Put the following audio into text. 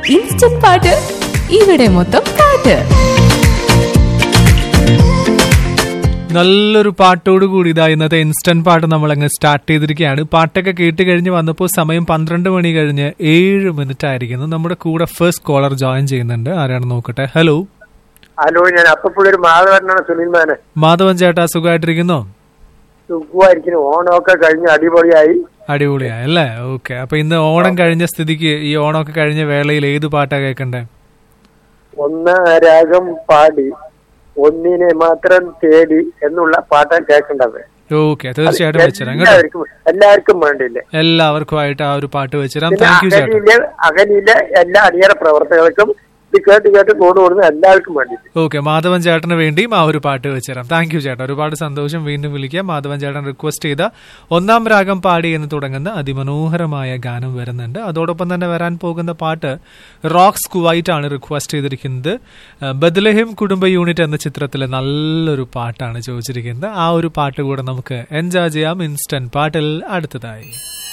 instant പാട്ട് ഇവിടെ മൊത്തം പാട്ട് നല്ലൊരു പാട്ടോട് കൂടി ഇതാ ഇന്നത്തെ ഇൻസ്റ്റന്റ് പാട്ട് നമ്മൾ അങ്ങ് സ്റ്റാർട്ട് ചെയ്തിരിക്കുകയാണ് പാട്ടൊക്കെ കേട്ട് കഴിഞ്ഞ് വന്നപ്പോൾ സമയം പന്ത്രണ്ട് മണി കഴിഞ്ഞ് ഏഴ് മിനിറ്റ് ആയിരിക്കുന്നു നമ്മുടെ കൂടെ ഫസ്റ്റ് കോളർ ജോയിൻ ചെയ്യുന്നുണ്ട് ആരാണെന്ന് നോക്കട്ടെ ഹലോ ഹലോ ഞാൻ അപ്പപ്പോഴും ഒരു മാധവനാണ് സുനിൽ മാനെ മാധവൻ ചേട്ടാ സുഖമായിട്ടിരിക്കുന്നോ സുഖമായിരിക്കുന്നു ഓണമൊക്കെ കഴിഞ്ഞ് അടിപൊളിയായി അടിപൊളിയാ അല്ലേ ഓക്കെ അപ്പൊ ഇന്ന് ഓണം കഴിഞ്ഞ സ്ഥിതിക്ക് ഈ ഓണമൊക്കെ കഴിഞ്ഞ വേളയിൽ ഏത് പാട്ടാ കേൾക്കണ്ടേ ഒന്ന് രാഗം പാടി ഒന്നിനെ മാത്രം തേടി എന്നുള്ള പാട്ടാണ് കേൾക്കേണ്ടത് ഓക്കെ തീർച്ചയായിട്ടും വെച്ചുതരാം കേട്ടോ എല്ലാവർക്കും എല്ലാവർക്കും വേണ്ടിയില്ലേ എല്ലാവർക്കുമായിട്ട് ആ ഒരു പാട്ട് വെച്ചുതരാം പിന്നെ താങ്ക് യു ചേട്ടാ അകലിയിലെ അകലിയിലെ എല്ലാ അണിയറ പ്രവർത്തകർക്കും ഇത് കേട്ട് കേട്ട് കൂടെ കൊടുക്കുന്ന എല്ലാവർക്കും വേണ്ടിയിട്ട് ഓക്കെ മാധവൻ ചേട്ടന് വേണ്ടിയും ആ ഒരു പാട്ട് വെച്ചുതരാം താങ്ക് യു ചേട്ടാ ഒരുപാട് സന്തോഷം വീണ്ടും വിളിക്കാം മാധവൻ ചേട്ടൻ റിക്വസ്റ്റ് ചെയ്ത ഒന്നാം രാഗം പാടി എന്ന് തുടങ്ങുന്ന അതിമനോഹരമായ ഗാനം വരുന്നുണ്ട് അതോടൊപ്പം തന്നെ വരാൻ പോകുന്ന പാട്ട് റോക്സ് കുവൈറ്റ് ആണ് റിക്വസ്റ്റ് ചെയ്തിരിക്കുന്നത് ഏഹ് ബദ്ലഹിം കുടുംബ യൂണിറ്റ് എന്ന ചിത്രത്തിലെ നല്ലൊരു പാട്ടാണ് ചോദിച്ചിരിക്കുന്നത് ആ ഒരു പാട്ട് കൂടെ നമുക്ക് എൻജോയ് ചെയ്യാം ഇൻസ്റ്റന്റ് പാട്ടിൽ അടുത്തതായി